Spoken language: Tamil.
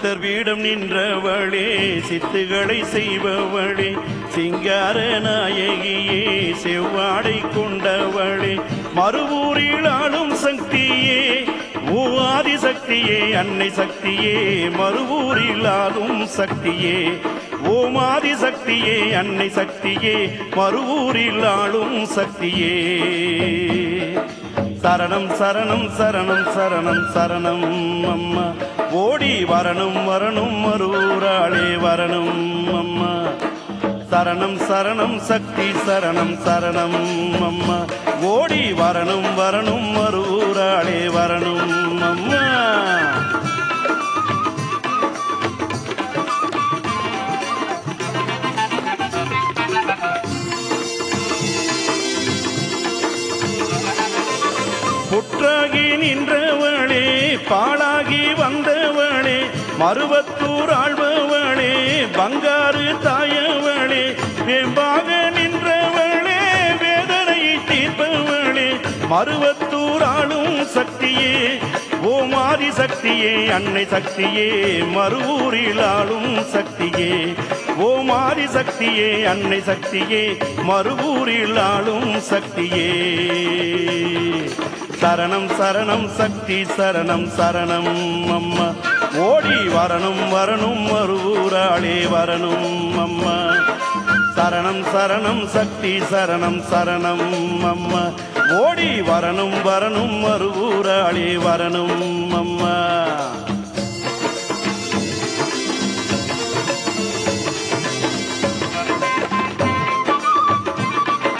சித்தர் வீடம் நின்றவளே சித்துகளை செய்பவளே சிங்கார நாயகியே செவ்வாடை கொண்டவளே மறுவூரில் ஆளும் சக்தியே ஓ ஆதிசக்தியே அன்னை சக்தியே மறுவூரில் ஆளும் சக்தியே ஓம் ஆதிசக்தியே அன்னை சக்தியே மறுவூரில் ஆளும் சக்தியே சரணம் சரணம் சரணம் சரணம் சரணம் அம்மா ஓடி வரணும் வரணும் மறுவூராளே வரணும் அம்மா சரணம் சரணம் சக்தி சரணம் சரணம் அம்மா ஓடி வரணும் வரணும் மறுவூராளே வரணும் அம்மா புற்றாகி நின்றவளே பாழாகி வந்தவளே மருவத்தூர் ஆழ்பவளே பங்காரு தாயவளே வேம்பாக நின்றவளே வேதனையை தீர்ப்பவளே மருவத்தூர் ஆளும் சக்தியே ஓ மாரி சக்தியே அன்னை சக்தியே மறுவூரில் ஆளும் சக்தியே ஓ மாரி சக்தியே அன்னை சக்தியே மறுவூரில் ஆளும் சக்தியே சரணம் சரணம் சக்தி சரணம் சரணம் அம்மா ஓடி வரணும் வரணும் மறுவூராளே வரணும் அம்மா சரணம் சரணம் சக்தி சரணம் சரணம் அம்மா ஓடி வரணும் வரணும் மறுவூராளே வரணும் அம்மா